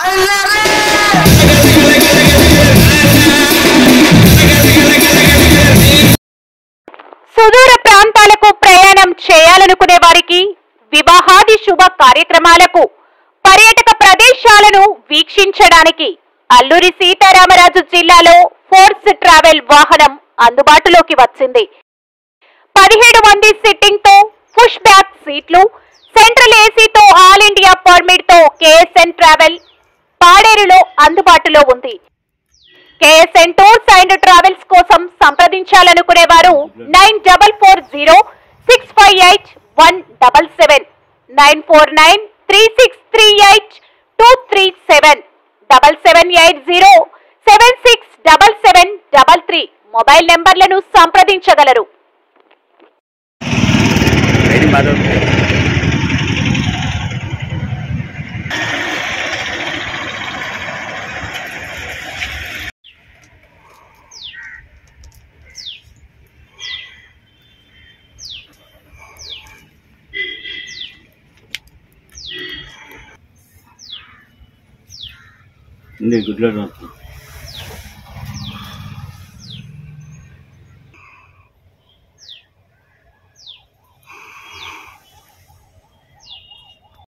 సుదూర ప్రాంతాలకు ప్రయాణం చేయాలనుకునే వారికి వివాహాది శుభ కార్యక్రమాలకు పర్యాటక ప్రదేశాలను వీక్షించడానికి అల్లూరి సీతారామరాజు జిల్లాలో ఫోర్స్ ట్రావెల్ వాహనం అందుబాటులోకి వచ్చింది పదిహేడు మంది సిట్టింగ్ తో పుష్ బ్యాక్ సీట్లు సెంట్రల్ ఏసీతో ఆల్ ఇండియా పర్మిట్ తో కేఎస్ఎన్ ట్రావెల్ పాడేరులో అందుబాటులో ఉంది కేఎస్ఎన్ టూర్స్ అండ్ ట్రావెల్స్ కోసం సంప్రదించాలనుకునే వారు nine double four zero six five eight one double seven nine four nine three six three eight two three seven double seven eight zero seven six double seven double three mobile నెంబర్లను సంప్రదించగలరు very Madhav ఉంది గుడ్లో వస్తుంది